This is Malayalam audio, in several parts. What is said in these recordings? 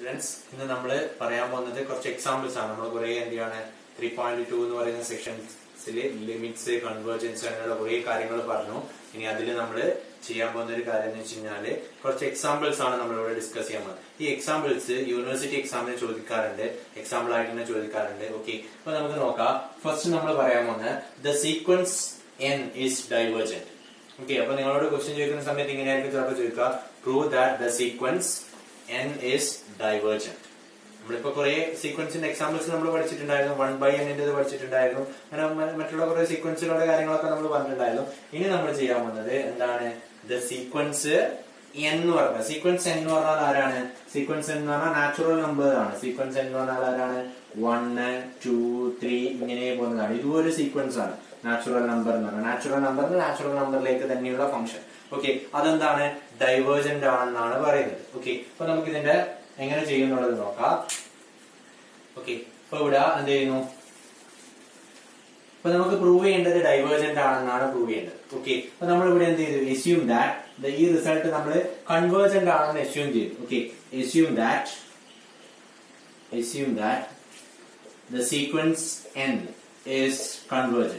സ്റ്റുഡൻസ് ഇന്ന് നമ്മൾ പറയാൻ പോകുന്നത് കുറച്ച് എക്സാമ്പിൾസ് ആണ് നമ്മൾ കുറെ എന്ത് ചെയ്യാണ് ത്രീ പോയിന്റ് ടു എന്ന് പറയുന്ന സെക്ഷൻസിൽ ലിമിറ്റ്സ് കൺവേർജൻസ് അങ്ങനെയുള്ള കുറെ കാര്യങ്ങൾ പറഞ്ഞു ഇനി അതിൽ നമ്മൾ ചെയ്യാൻ പോകുന്ന ഒരു കാര്യം എന്ന് വെച്ച് കഴിഞ്ഞാല് കുറച്ച് എക്സാമ്പിൾസ് ആണ് നമ്മൾ ഇവിടെ ഡിസ്കസ് ചെയ്യാൻ പോകുന്നത് ഈ എക്സാമ്പിൾസ് യൂണിവേഴ്സിറ്റി എക്സാമിന് ചോദിക്കാറുണ്ട് എക്സാമ്പിൾ ആയിട്ട് തന്നെ ചോദിക്കാറുണ്ട് ഓക്കെ അപ്പൊ നമുക്ക് നോക്കാം ഫസ്റ്റ് നമ്മൾ പറയാൻ പോകുന്നത് the sequence n is divergent okay അപ്പൊ നിങ്ങളോട് ക്വസ്റ്റ്യൻ ചോദിക്കുന്ന സമയത്ത് ഇങ്ങനെയായിരിക്കും ചിലപ്പോൾ ചോദിക്കുക prove that the sequence n is divergent നമ്മളിപ്പോ കുറെ സീക്വൻസിന്റെ എക്സാമ്പിൾസ് നമ്മൾ പഠിച്ചിട്ടുണ്ടായിരുന്നു വൺ ബൈ എന്നിന്റെ പഠിച്ചിട്ടുണ്ടായിരുന്നു അങ്ങനെ മ- മറ്റുള്ള കുറെ സീക്വൻസുകളുടെ കാര്യങ്ങളൊക്കെ നമ്മൾ പറഞ്ഞിട്ടുണ്ടായിരുന്നു ഇനി നമ്മൾ ചെയ്യാൻ പോകുന്നത് എന്താണ് ദ സീക്വൻസ് എൻ എന്ന് പറഞ്ഞ സീക്വൻസ് എൻ എന്ന് പറഞ്ഞാൽ ആരാണ് സീക്വൻസ് എന്ന് പറഞ്ഞാൽ നാച്ചുറൽ നമ്പർ ആണ് സീക്വൻസ് എന്ന് പറഞ്ഞാൽ ആരാണ് വണ് ടു ത്രീ ഇങ്ങനെ പോകുന്നതാണ് ഇതും ഒരു സീക്വൻസ് ആണ് നാച്ചുറൽ നമ്പർ എന്ന് പറഞ്ഞാൽ നാച്ചുറൽ നമ്പർ നാച്ചുറൽ നമ്പറിലേക്ക് തന്നെയുള്ള ഫംഗ്ഷൻ ഓക്കെ അതെന്താണ് ഡൈവേർജന്റ് ആണെന്നാണ് പറയുന്നത് ഓക്കെ അപ്പൊ നമുക്ക് ഇതിന്റെ എങ്ങനെ ചെയ്യുന്നുള്ളത് നോക്കാം ഓക്കെ അപ്പൊ ഇവിടെ എന്ത് ചെയ്യുന്നു അപ്പൊ നമുക്ക് പ്രൂവ് ചെയ്യേണ്ടത് ഡൈവേർജന്റ് ആണെന്നാണ് പ്രൂവ് ചെയ്യേണ്ടത് ഓക്കെ അപ്പൊ നമ്മൾ ഇവിടെ എന്ത് ചെയ്തു എസ്യൂം ദാറ്റ് ഈ റിസൾട്ട് നമ്മൾ കൺവേർജന്റ് ആണെന്ന് എസ്യൂം ചെയ്തു okay assume that assume that the sequence n is convergent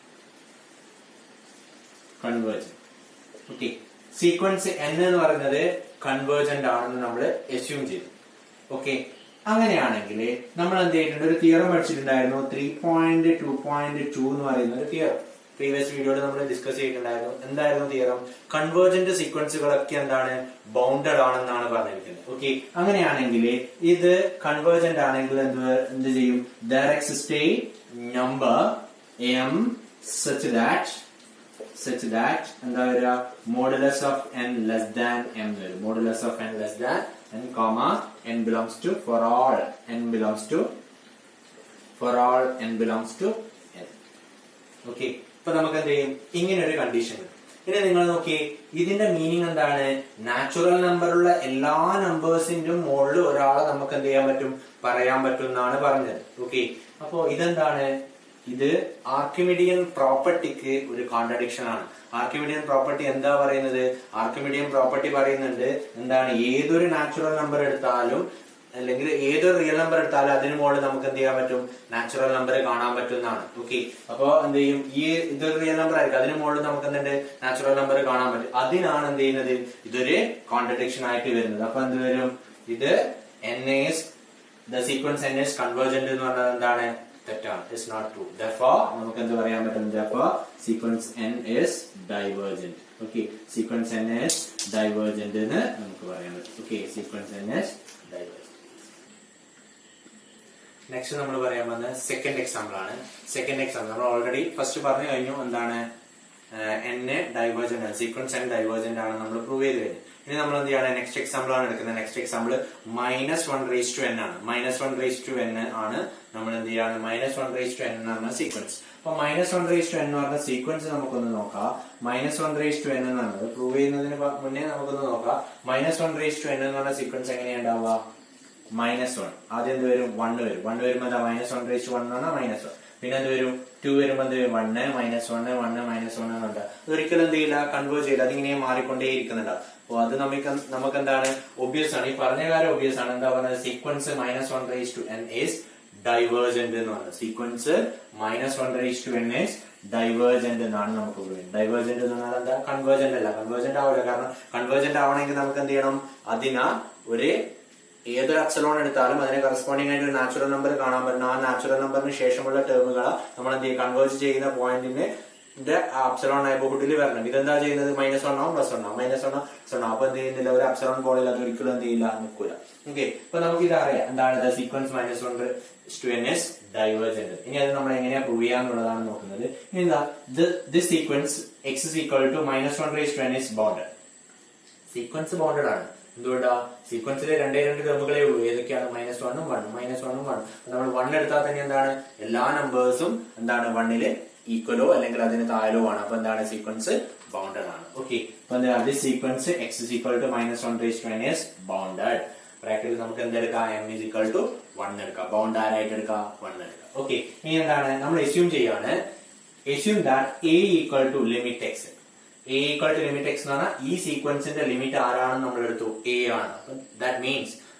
convergent okay sequence n എന്ന് പറയുന്നത് കൺവേർജന്റ് ആണെന്ന് നമ്മൾ എസ്യൂം ചെയ്തു ഓക്കെ അങ്ങനെയാണെങ്കിൽ നമ്മൾ എന്ത് ചെയ്തിട്ടുണ്ട് ഒരു തിയറം പഠിച്ചിട്ടുണ്ടായിരുന്നു three point two point two എന്ന് പറയുന്ന ഒരു തിയറം പ്രീവിയസ് വീഡിയോയിൽ നമ്മൾ ഡിസ്കസ് ചെയ്തിട്ടുണ്ടായിരുന്നു എന്തായിരുന്നു തിയറം കൺവേർജന്റ് സീക്വൻസുകളൊക്കെ എന്താണ് ബൗണ്ടഡ് ആണെന്നാണ് പറഞ്ഞിരിക്കുന്നത് ഓക്കെ അങ്ങനെയാണെങ്കിൽ ഇത് കൺവേർജന്റ് ആണെങ്കിൽ എന്ത് എന്ത് ചെയ്യും there exist a number m such that such that എന്താ വരിക modulus of n less than m വരും modulus of n less than n comma n belongs to for all n belongs to for all n belongs to n okay ഇപ്പൊ നമുക്ക് എന്ത് ചെയ്യും ഇങ്ങനെ ഒരു കണ്ടീഷൻ ഇനി നിങ്ങൾ നോക്കിയേ ഇതിന്റെ മീനിങ് എന്താണ് നാച്ചുറൽ നമ്പറുള്ള എല്ലാ നമ്പേഴ്സിന്റെ മുകളിൽ ഒരാളെ നമുക്ക് എന്ത് ചെയ്യാൻ പറ്റും പറയാൻ പറ്റും എന്നാണ് പറഞ്ഞത് ഓക്കെ അപ്പോ ഇതെന്താണ് ഇത് ആർക്കിമിഡിയൻ പ്രോപ്പർട്ടിക്ക് ഒരു കോൺട്രഡിക്ഷൻ ആണ് ആർക്കിമിഡിയൻ പ്രോപ്പർട്ടി എന്താ പറയുന്നത് ആർക്കിമിഡിയൻ പ്രോപ്പർട്ടി പറയുന്നുണ്ട് എന്താണ് ഏതൊരു നാച്ചുറൽ നമ്പർ എടുത്താലും അല്ലെങ്കിൽ ഏതൊരു റിയൽ നമ്പർ എടുത്താലും അതിന് മുകളിൽ നമുക്ക് എന്ത് ചെയ്യാൻ പറ്റും നാച്ചുറൽ നമ്പർ കാണാൻ പറ്റുന്നതാണ് ഓക്കെ അപ്പോ എന്ത് ചെയ്യും ഈ ഇതൊരു റിയൽ നമ്പർ ആയിരിക്കും അതിന് മുകളിൽ നമുക്ക് എന്തുണ്ട് നാച്ചുറൽ നമ്പർ കാണാൻ പറ്റും അതിനാണ് എന്ത് ചെയ്യുന്നത് ഇതൊരു കോൺട്രഡിക്ഷൻ ആയിട്ട് വരുന്നത് അപ്പൊ എന്ത് വരും ഇത് n is the sequence n is convergent എന്ന് പറഞ്ഞത് എന്താണ് തെറ്റാണ് ഇറ്റ്സ് നോട്ട് ട്രൂ therefore നമുക്ക് എന്ത് പറയാൻ പറ്റും therefore sequence n is divergent okay sequence n is divergent എന്ന് നമുക്ക് പറയാൻ പറ്റും okay sequence n is divergent next നമ്മൾ പറയാൻ വന്ന സെക്കൻഡ് എക്സാമ്പിൾ ആണ് സെക്കൻഡ് എക്സാമ്പിൾ നമ്മൾ ഓൾറെഡി ഫസ്റ്റ് പറഞ്ഞു കഴിഞ്ഞു എന്താണ് എൻ ഡൈവേർജന്റ് ആണ് സീക്വൻസ് എൻ ഡൈവേർജന്റ് ആണ് നമ്മൾ പ്രൂവ് ചെയ്ത് കഴിഞ്ഞു ഇനി നമ്മൾ എന്ത് ചെയ്യണം നെക്സ്റ്റ് എക്സാമ്പിൾ ആണ് എടുക്കുന്നത് next example minus one raise to n ആണ് minus one raise to n ആണ് നമ്മൾ എന്ത് ചെയ്യാണ് minus one raise to n എന്ന് പറഞ്ഞ സീക്വൻസ് അപ്പൊ minus one raise to n എന്ന് പറഞ്ഞ സീക്വൻസ് നമുക്കൊന്ന് നോക്കാം minus one raise to n എന്ന് പറഞ്ഞത് പ്രൂവ് ചെയ്യുന്നതിന് പ- മുന്നേ നമുക്കൊന്ന് നോക്കാം minus one raise to n എന്ന് പറഞ്ഞ സീക്വൻസ് എങ്ങനെയാ ഉണ്ടാവുക മൈനസ് വൺ ആദ്യം എന്ത് വരും വൺ വരും വൺ വരുമ്പോ എന്താ മൈനസ് വൺ റേസ് വൺ എന്ന് പറഞ്ഞാൽ മൈനസ് വൺ പിന്നെ എന്ത് വരും ടു വരുമ്പോ എന്ത് വരും one minus one one minus one എന്നുണ്ട് അതൊരിക്കലും എന്ത് ചെയ്യില്ല കൺവേർട്ട് ചെയ്യില്ല അതിങ്ങനെ മാറിക്കൊണ്ടേ ഇരിക്കുന്നുണ്ട് അപ്പൊ അത് നമുക്ക് നമുക്ക് എന്താണ് ഒബ്വിയസ് ആണ് ഈ പറഞ്ഞ കാര്യം ഒബ്വിയസ് ആണ് എന്താ പറയുന്നത് sequence minus one raise to n is divergent എന്ന് പറയുന്നത് sequence minus one raise to n is divergent എന്നാണ് നമുക്ക് പറയുന്നത് ഡൈവേർജന്റ് എന്ന് പറഞ്ഞാൽ എന്താ കൺവേർജന്റ് അല്ല കൺവേർജന്റ് ആവില്ല കാരണം കൺവേർജന്റ് ആവണമെങ്കിൽ നമുക്ക് എന്ത് ചെയ്യണം അതിനാ ഒരു ഏതൊരു അപ്സലോൺ എടുത്താലും അതിനെ കറസ്പോണ്ടിങ് ആയിട്ട് ഒരു നാച്ചുറൽ നമ്പർ കാണാൻ പറ്റുന്ന ആ നാച്ചുറൽ നമ്പറിന് ശേഷമുള്ള ടേമുകളെ നമ്മൾ എന്ത് ചെയ്യും കൺവേർട്ട് ചെയ്യുന്ന പോയിന്റിന് അപ്സലോൺ നൈബർഹുഡിൽ വരണം ഇതെന്താ ചെയ്യുന്നത് മൈനസ് വൺ ആവും പ്ലസ് വൺ ആവും മൈനസ് വൺ പ്ലസ് വൺ അപ്പൊ എന്ത് ചെയ്യുന്നില്ല ഒരു അപ്സലോൺ കോളിൽ അത് ഒരിക്കലും എന്ത് ചെയ്യില്ല നിൽക്കൂല ഓക്കെ അപ്പൊ നമുക്ക് ഇത് അറിയാം എന്താണ് sequence minus one to n is divergent ഇനി അത് നമ്മൾ എങ്ങനെയാ പ്രൂവ് ചെയ്യാന്നുള്ളതാണ് നോക്കുന്നത് ഇനി എന്താ this sequence x is equal to minus one raise to n is bounded sequence bounded ആണ് എന്തുകൊണ്ടാ സീക്വൻസിൽ രണ്ടേ രണ്ട് ടേമുകളേ ഉള്ളൂ ഏതൊക്കെയാണ് മൈനസ് വണ്ണും വണ്ണും മൈനസ് വണ്ണും വണ്ണും നമ്മൾ വൺ എടുത്താൽ തന്നെ എന്താണ് എല്ലാ നമ്പേഴ്സും എന്താണ് വണ്ണില് ഈക്വലോ അല്ലെങ്കിൽ അതിന് താഴലോ ആണ് അപ്പൊ എന്താണ് സീക്വൻസ് ബൗണ്ടഡ് ആണ് ഓക്കെ അപ്പൊ എന്താ this sequence x is equal to minus one raise to is bounded ബ്രാക്കറ്റിൽ നമുക്ക് എന്തെടുക്കാം m is equal to one എടുക്കാം ബൗണ്ട് ആരായിട്ട് എടുക്കാം വൺ എടുക്കാം ഓക്കെ ഇനി എന്താണ് നമ്മൾ എസ്യൂം ചെയ്യാണ് assume that a equal to limit x a equal to limit x എന്ന് പറഞ്ഞാൽ ഈ സീക്വൻസിന്റെ ലിമിറ്റ് ആരാണെന്ന് നമ്മൾ എടുത്തു എ ആണ് that means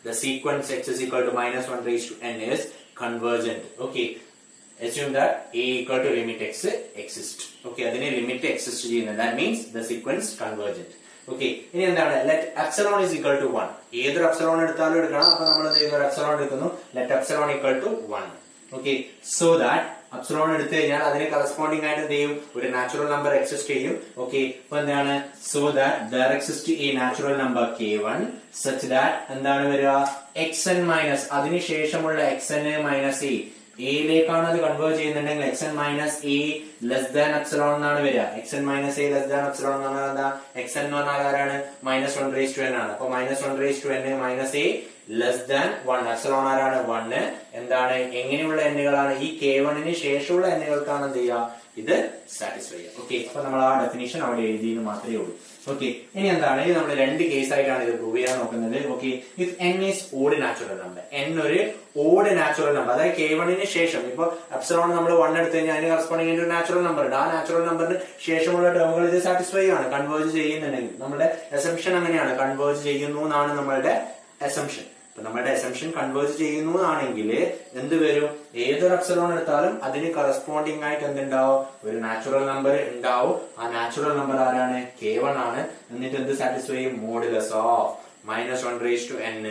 the sequence x is equal to minus 1 raised to n is convergent. Okay. Assume that a equal to limit x exist. Okay, അതിനെ ലിമിറ്റ് എക്സിസ്റ്റ് ചെയ്യുന്നത് that means the sequence convergent okay ഇനി എന്താണ് let epsilon is equal to one ഏതൊരു എപ്സലോൺ എടുത്താലും എടുക്കണം അപ്പൊ നമ്മൾ എന്ത് ചെയ്യുന്നു എപ്സലോൺ എടുക്കുന്നു let epsilon equal to one okay so that epsilon എടുത്തു കഴിഞ്ഞാൽ അതിന് കറസ്പോണ്ടിങ് ആയിട്ട് എന്ത് ചെയ്യും ഒരു നാച്ചുറൽ നമ്പർ എക്സിസ്റ്റ് ചെയ്യും ഓക്കെ അപ്പൊ എന്താണ് so that there exist a natural number k one such that എന്താണ് വരിക എക്സ് എൻ മൈനസ് അതിനുശേഷമുള്ള എക്സ് എൻ മൈനസ് എ എയിലേക്കാണ് അത് കൺവേർട്ട് ചെയ്യുന്നുണ്ടെങ്കിൽ x n minus a less than epsilon എന്നാണ് വരിക x n minus a less than epsilon എന്ന് പറഞ്ഞാൽ എന്താ എക്സ് എൻ എന്ന് പറഞ്ഞാൽ ആരാണ് minus one raise to n ആണ് അപ്പൊ minus one raise to n minus a less than one epsilon ആരാണ് വണ് എന്താണ് എങ്ങനെയുള്ള എണ്ണുകളാണ് ഈ കെ വണ്ണിന് ശേഷമുള്ള എണ്ണുകൾക്കാണ് എന്ത് ചെയ്യുക ഇത് സാറ്റിസ്ഫൈ ചെയ്യുക ഓക്കെ അപ്പൊ നമ്മൾ ആ ഡെഫിനേഷൻ അവിടെ എഴുതിയെന്ന് മാത്രമേ ഉള്ളൂ ഓക്കെ ഇനി എന്താണ് ഇത് നമ്മൾ രണ്ട് കേസ് ആയിട്ടാണ് ഇത് പ്രൂവ് ചെയ്യാൻ നോക്കുന്നത് okay if n is odd natural number n ഒരു ഓഡ് നാച്ചുറൽ നമ്പർ അതായത് കെ വണ്ണിന് ശേഷം ഇപ്പൊ എപ്സലോൺ നമ്മൾ വൺ എടുത്തു കഴിഞ്ഞാൽ അതിന് കറസ്പോണ്ടിങ് ഒരു നാച്ചുറൽ നമ്പർ ഉണ്ട് ആ നാച്ചുറൽ നമ്പറിന് ശേഷമുള്ള ടേമുകൾ ഇത് സാറ്റിസ്ഫൈ ആണ് കൺവേർജ് ചെയ്യുന്നുണ്ടെങ്കിൽ നമ്മുടെ എസംഷൻ അങ്ങനെയാണ് കൺവേർജ് ചെയ്യുന്നു എന്നാണ് നമ്മളുടെ എസംഷൻ ഇപ്പൊ നമ്മുടെ എസംഷൻ കൺവേർജ് ചെയ്യുന്നു ആണെങ്കിൽ എന്ത് വരും ഏതൊരു അപ്സലോൺ എടുത്താലും അതിന് കറസ്പോണ്ടിങ് ആയിട്ട് എന്തുണ്ടാവും ഒരു നാച്ചുറൽ നമ്പർ ഉണ്ടാവും ആ നാച്ചുറൽ നമ്പർ ആരാണ് കെ വൺ ആണ് എന്നിട്ട് എന്ത് സാറ്റിസ്ഫൈ ചെയ്യും modulus of minus one raise to n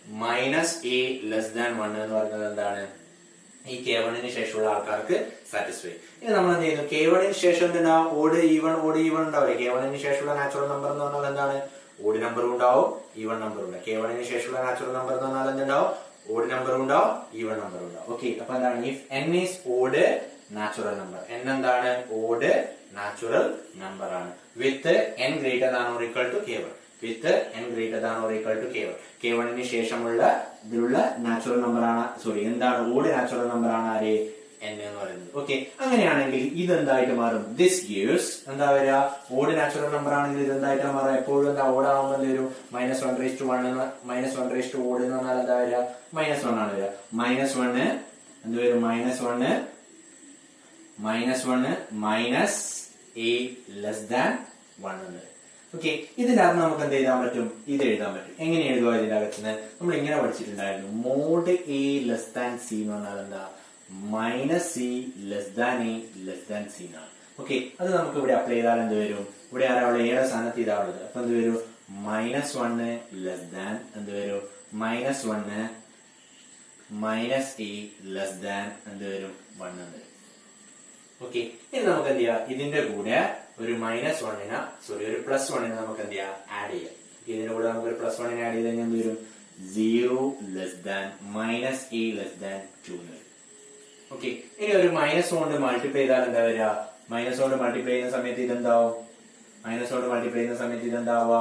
minus a less than one എന്ന് പറയുന്നത് എന്താണ് ഈ കെ വണ്ണിന് ശേഷമുള്ള ആൾക്കാർക്ക് സാറ്റിസ്ഫൈ ഇനി നമ്മൾ എന്ത് ചെയ്യുന്നു കെ വണ്ണിന് ശേഷം എന്തുണ്ടാവും ഓഡ് ഈവൺ ഓഡ് ഈവൺ ഉണ്ടാവില്ലേ കെ വണ്ണിന് ശേഷമുള്ള നാച്ചുറൽ നമ്പർ എന്ന് പറഞ്ഞാൽ എന്താണ് ഓഡ് നമ്പറും ഉണ്ടാവും ഈവൺ നമ്പറും ഉണ്ടാവും കെ വണ്ണിന് ശേഷമുള്ള നാച്ചുറൽ നമ്പർ എന്ന് പറഞ്ഞാൽ എന്തുണ്ടാവും ഓഡ് നമ്പറും ഉണ്ടാവും ഈവൺ നമ്പറും ഉണ്ടാവും ഓക്കെ അപ്പൊ എന്താണ് if n is odd natural number n എന്താണ് ഓഡ് നാച്ചുറൽ നമ്പർ ആണ് with n greater than or equal to k one with n greater than or equal to k one k വണ്ണിന് ശേഷമുള്ള ഇതിലുള്ള നാച്ചുറൽ നമ്പർ ആണ് സോറി എന്താണ് ഓഡ് നാച്ചുറൽ നമ്പർ ആണ് ആര് എൻ എന്ന് പറയുന്നത് ഓക്കെ അങ്ങനെയാണെങ്കിൽ ഇത് എന്തായിട്ട് മാറും ദിസ് ഗിവ്സ് എന്താ വരിക ഓഡ് നാച്ചുറൽ നമ്പർ ആണെങ്കിൽ ഇത് എന്തായിട്ട് മാറും എപ്പോഴും എന്താ ഓഡ് ആവുമ്പോൾ എന്ത് വരും minus one raise to one minus one raise to odd എന്ന് പറഞ്ഞാൽ എന്താ വരിക മൈനസ് വൺ ആണ് വരിക മൈനസ് വണ് എന്ത് വരും minus one minus one minus a less than one എന്ന് വരും ഓക്കെ ഇതിന്റെ അകത്ത് നമുക്ക് എന്ത് എഴുതാൻ പറ്റും ഇത് എഴുതാൻ പറ്റും എങ്ങനെ എഴുതുക ഇതിന്റെ അകത്ത് നമ്മൾ ഇങ്ങനെ പഠിച്ചിട്ടുണ്ടായിരുന്നു mod a less than c എന്ന് പറഞ്ഞാൽ എന്താ minus c less than a less than c എന്നാണ് ഓക്കെ അത് നമുക്ക് ഇവിടെ അപ്ലൈ ചെയ്താൽ എന്ത് വരും ഇവിടെ ആരാ അവിടെ ഏടെ സ്ഥാനത്ത് ഇതാ ഉള്ളത് അപ്പൊ എന്ത് വരും മൈനസ് വണ് ലെസ് ദാൻ എന്ത് വരും minus one minus a less than എന്ത് വരും വൺ എന്ന് വരും ഓക്കെ ഇനി നമുക്ക് എന്ത് ചെയ്യാം ഇതിന്റെ കൂടെ ഒരു മൈനസ് വണ്ണിന് സോറി ഒരു പ്ലസ് വണ്ണിന് നമുക്ക് എന്ത് ചെയ്യാം ആഡ് ചെയ്യാം Okay, ഇതിന്റെ കൂടെ നമുക്ക് ഒരു പ്ലസ് വണ്ണിന് ആഡ് ചെയ്ത് കഴിഞ്ഞാൽ എന്ത് വരും zero less than minus a less than two എന്ന് വരും ഓക്കെ ഇനി ഒരു മൈനസ് കൊണ്ട് മൾട്ടിപ്ലൈ ചെയ്താൽ എന്താ വരിക മൈനസ് കൊണ്ട് മൾട്ടിപ്ലൈ ചെയ്യുന്ന സമയത്ത് ഇതെന്താവും മൈനസ് കൊണ്ട് മൾട്ടിപ്ലൈ ചെയ്യുന്ന സമയത്ത് ഇതെന്താവുക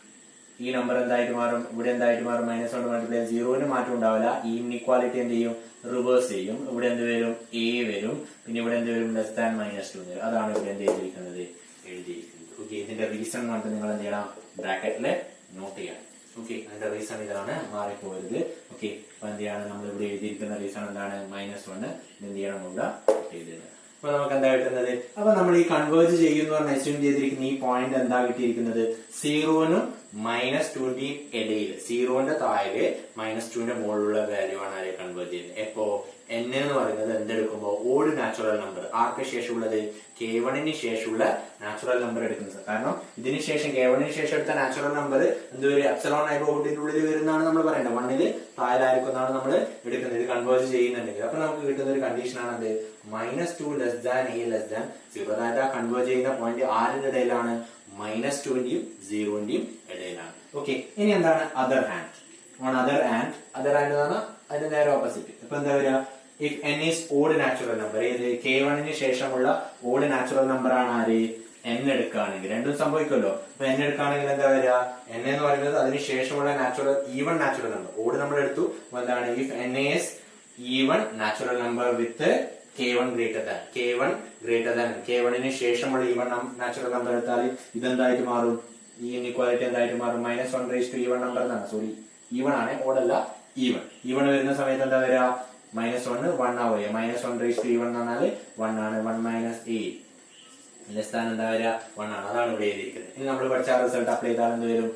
ഈ നമ്പർ എന്തായിട്ട് മാറും ഇവിടെ എന്തായിട്ട് മാറും മൈനസ് കൊണ്ട് മൾട്ടിപ്ലൈ സീറോന് മാറ്റം ഉണ്ടാവില്ല ഈ ഇൻഇക്വാലിറ്റി എന്ത് ചെയ്യും റിവേഴ്സ് ചെയ്യും ഇവിടെ എന്ത് വരും എ വരും പിന്നെ ഇവിടെ എന്ത് വരും ലെസ് ദാൻ മൈനസ് ടു വരും അതാണ് ഇവിടെ എന്ത് ചെയ്തിരിക്കുന്നത് എഴുതിയിരിക്കുന്നത് ഓക്കെ ഇതിന്റെ റീസൺ കണ്ടിട്ട് നിങ്ങൾ എന്ത് ചെയ്യണം ബ്രാക്കറ്റിൽ നോട്ട് ചെയ്യണം ഓക്കെ അതിന്റെ റീസൺ ഇതാണ് മാറിപ്പോകരുത് ഓക്കെ അപ്പൊ എന്ത് ചെയ്യാണ് നമ്മൾ ഇവിടെ എഴുതിയിരിക്കുന്ന റീസൺ എന്താണ് മൈനസ് വണ് എന്ത് ചെയ്യണം ഇവിടെ നോട്ട് ചെയ്തിരുന്നത് അപ്പൊ നമുക്ക് എന്താ കിട്ടുന്നത് അപ്പൊ നമ്മൾ ഈ കൺവേർജ് ചെയ്യുന്ന പറഞ്ഞ അസ്യൂം ചെയ്തിരിക്കുന്ന ഈ പോയിന്റ് എന്താ കിട്ടിയിരിക്കുന്നത് സീറോനും മൈനസ് ടുവിന്റെയും ഇടയിൽ സീറോന്റെ താഴെ മൈനസ് ടുവിന്റെ മുകളിലുള്ള വാല്യൂ ആണ് ആരെ കൺവേർട്ട് ചെയ്യുന്നത് എപ്പോ എൻ എന്ന് പറയുന്നത് എന്തെടുക്കുമ്പോൾ ഓഡ് നാച്ചുറൽ നമ്പർ ആർക്ക് ശേഷമുള്ളത് കെ വണിന് ശേഷമുള്ള നാച്ചുറൽ നമ്പർ എടുക്കുന്നത് കാരണം ഇതിന് ശേഷം കെ വണിന് ശേഷം എടുത്ത നാച്ചുറൽ നമ്പർ എന്തൊരു അപ്സലോൺ നൈബർഹുഡിന്റെ ഉള്ളിൽ വരുന്നതാണ് നമ്മൾ പറയേണ്ടത് വണ്ണില് താഴെയായിരിക്കുന്നതാണ് നമ്മൾ എടുക്കുന്നത് ഇത് കൺവേർട്ട് ചെയ്യുന്നുണ്ടെങ്കിൽ അപ്പൊ നമുക്ക് കിട്ടുന്ന ഒരു കണ്ടീഷൻ ആണ് എന്ത് minus two less than a less than zero അതായത് ആ കൺവേർട്ട് ചെയ്യുന്ന പോയിന്റ് ആരുടെ ഇടയിലാണ് മൈനസ് ടുവിന്റെയും സീറോന്റെയും ഇടയിലാണ് ഓക്കെ ഇനി എന്താണ് other hand on other hand other hand എന്ന് പറഞ്ഞാൽ അതിന്റെ നേരെ ഓപ്പോസിറ്റ് ഇപ്പൊ എന്താ വരിക if n is odd natural number ഏത് കെ വണിന് ശേഷമുള്ള ഓഡ് നാച്ചുറൽ നമ്പർ ആണ് ആര് എൻ എടുക്കുകയാണെങ്കിൽ രണ്ടും സംഭവിക്കുമല്ലോ അപ്പൊ എൻ എടുക്കുകയാണെങ്കിൽ എന്താ വരിക എൻ എന്ന് പറയുന്നത് അതിന് ശേഷമുള്ള natural even natural number odd നമ്മൾ എടുത്തു അപ്പൊ എന്താണ് if n is even natural number with k one greater than k one greater than k വണിന് ശേഷമുള്ള ഈവൺ നാച്ചുറൽ നമ്പർ എടുത്താൽ ഇതെന്തായിട്ട് മാറും ഈ ഇൻഇക്വാലിറ്റി എന്തായിട്ട് മാറും minus one raise to even number എന്നാണ് സോറി ഈവൺ ആണ് ഓടല്ല ഈവൺ ഈവൺ വരുന്ന സമയത്ത് എന്താ വരിക മൈനസ് വൺ വൺ ആവുക minus one raise to even എന്ന് പറഞ്ഞാൽ വൺ ആണ് one minus a less than എന്താ വരിക വൺ ആണ് അതാണ് ഇവിടെ എഴുതിയിരിക്കുന്നത് ഇനി നമ്മൾ പഠിച്ച ആ റിസൾട്ട് അപ്ലൈ ചെയ്താൽ എന്ത് വരും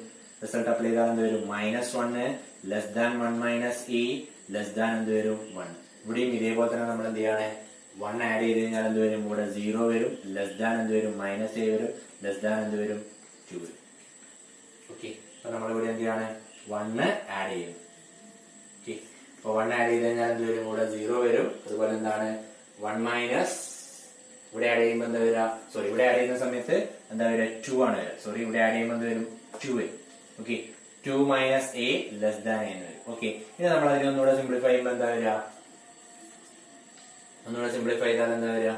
റിസൾട്ട് അപ്ലൈ ചെയ്താൽ എന്ത് വരും minus one less than one minus a less than എന്ത് വരും വൺ ഇവിടെയും ഇതേപോലെ തന്നെ നമ്മൾ എന്ത് ചെയ്യാണ് വൺ ആഡ് ചെയ്ത് കഴിഞ്ഞാൽ എന്ത് വരും ഇവിടെ സീറോ വരും ലെസ് ദാൻ എന്ത് വരും മൈനസ് എ വരും ലെസ് ദാൻ എന്ത് വരും ടു വരും ഓക്കെ അപ്പൊ നമ്മൾ ഇവിടെ എന്ത് ചെയ്യാണ് വണ്ണ് ആഡ് ചെയ്യും ഓക്കെ അപ്പൊ വൺ ആഡ് ചെയ്ത് കഴിഞ്ഞാൽ എന്ത് വരും ഇവിടെ സീറോ വരും അതുപോലെ എന്താണ് വൺ മൈനസ് ഇവിടെ ആഡ് ചെയ്യുമ്പോൾ എന്താ വരിക സോറി ഇവിടെ ആഡ് ചെയ്യുന്ന സമയത്ത് എന്താ വരിക ടു ആണ് വരിക സോറി ഇവിടെ ആഡ് ചെയ്യുമ്പോൾ എന്ത് വരും ടു വരും okay two minus a less than എന്ന് വരും ഓക്കെ ഇനി നമ്മൾ അതിനെ ഒന്നുകൂടെ സിംപ്ലിഫൈ ചെയ്യുമ്പോൾ എന്താ വരിക ഒന്നുകൂടെ സിംപ്ലിഫൈ ചെയ്താൽ എന്താ വരിക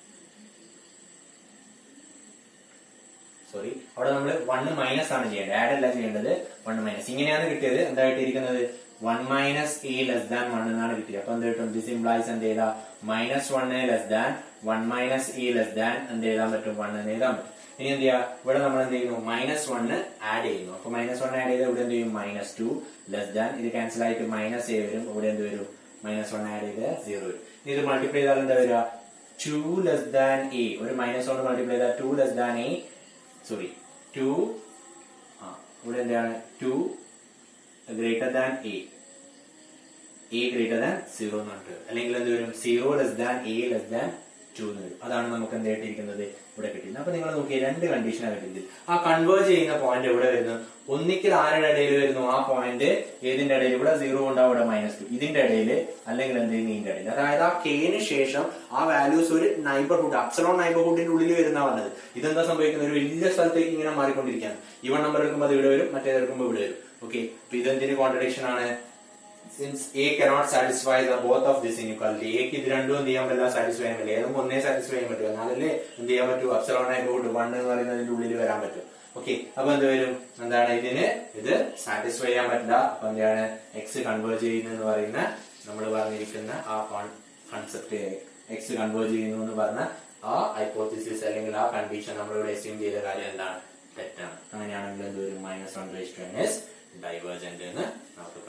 സോറി അവിടെ നമ്മൾ വണ് മൈനസ് ആണ് ചെയ്യേണ്ടത് ആഡ് അല്ല ചെയ്യേണ്ടത് വൺ മൈനസ് ഇങ്ങനെയാണ് കിട്ടിയത് എന്തായിട്ടിരിക്കുന്നത് one minus a less than one എന്നാണ് കിട്ടിയത് അപ്പൊ എന്ത് കിട്ടും ദിസ് ഇംപ്ലൈസ് എന്ത് ചെയ്താ minus one less than one minus a less than എന്ത് എഴുതാൻ പറ്റും വൺ എന്ന് എഴുതാൻ പറ്റും ഇനി എന്ത് ചെയ്യാ ഇവിടെ നമ്മൾ എന്ത് ചെയ്യുന്നു മൈനസ് വണ് ആഡ് ചെയ്യുന്നു അപ്പൊ മൈനസ് വൺ ആഡ് ചെയ്താൽ ഇവിടെ എന്ത് ചെയ്യും മൈനസ് ടു ലെസ് ദാൻ ഇത് ക്യാൻസൽ ആയിട്ട് മൈനസ് എ വരും ഇവിടെ എന്ത് വരും മൈനസ് വൺ ആഡ് ചെയ്ത് സീറോ വരും ഇനി ഇത് മൾട്ടിപ്ലൈ ചെയ്താൽ എന്താ വരിക ടു ലെസ് ദാൻ എ ഒരു മൈനസ് കൊണ്ട് മൾട്ടിപ്ലൈ ചെയ്താൽ two less than a sorry two ആ ഇവിടെ എന്താണ് two greater than a a greater than zero എന്ന് പറഞ്ഞിട്ട് വരും. അല്ലെങ്കിൽ എന്ത് വരും zero less than a less than two എന്ന് വരും അതാണ് നമുക്ക് എന്ത് കിട്ടിയിരിക്കുന്നത് ഇവിടെ കിട്ടിയത് അപ്പൊ നിങ്ങൾ നോക്കിയ രണ്ട് കണ്ടീഷനാണ് കിട്ടിയത് ആ കൺവേർട്ട് ചെയ്യുന്ന പോയിന്റ് എവിടെ വരുന്നു ഒന്നിക്കൽ ആരുടെ ഇടയിൽ വരുന്നു ആ പോയിന്റ് ഏതിന്റെ ഇടയിൽ ഇവിടെ സീറോ ഉണ്ടാവും ഇവിടെ മൈനസ് ടു ഇതിന്റെ ഇടയിൽ അല്ലെങ്കിൽ എന്ത് ചെയ്യുന്നു ഇതിന്റെ ഇടയിൽ അതായത് ആ കെന് ശേഷം ആ വാല്യൂസ് ഒരു നൈബർഹുഡ് അപ്സലോൺ നൈബർഹുഡിന്റെ ഉള്ളിൽ വരുന്ന പറഞ്ഞത് ഇതെന്താ സംഭവിക്കുന്നത് ഒരു വലിയ സ്ഥലത്തേക്ക് ഇങ്ങനെ മാറിക്കൊണ്ടിരിക്കുകയാണ് ഇവൺ നമ്പർ എടുക്കുമ്പോൾ അത് ഇവിടെ വരും മറ്റേത് എടുക്കുമ്പോൾ ഇവിടെ വരും ഓക്കെ അപ്പൊ ഇതെന്തിന് കോൺട്രഡിക്ഷൻ ആണ് since a cannot satisfy the both of this inequality എക്ക് ഇത് രണ്ടും എന്ത് ചെയ്യാൻ പറ്റില്ല സാറ്റിസ്ഫൈ ചെയ്യാൻ പറ്റില്ല ഏതും ഒന്നേ സാറ്റിസ്ഫൈ ചെയ്യാൻ പറ്റും എന്നാലല്ലേ എന്ത് ചെയ്യാൻ പറ്റൂ അപ്സലോൺ നൈബർഹുഡ് വൺ എന്ന് പറയുന്നതിന്റെ ഉള്ളിൽ വരാൻ പറ്റും ഓക്കെ അപ്പൊ എന്ത് വരും എന്താണ് ഇതിന് ഇത് സാറ്റിസ്ഫൈ ചെയ്യാൻ പറ്റില്ല അപ്പൊ എന്താണ് എക്സ് കൺവേർട്ട് ചെയ്യുന്നു പറയുന്ന നമ്മൾ പറഞ്ഞിരിക്കുന്ന ആ കൺസെപ്റ്റ് എക്സ് കൺവേർട്ട് ചെയ്യുന്നു എന്ന് പറഞ്ഞ ആ ഹൈപ്പോത്തിസിസ് അല്ലെങ്കിൽ ആ കണ്ടീഷൻ നമ്മളിവിടെ അസ്യൂം ചെയ്ത കാര്യം എന്താണ് തെറ്റാണ് അങ്ങനെയാണെങ്കിൽ എന്ത് വരും minus one raise to n is divergent എന്ന് നമുക്ക്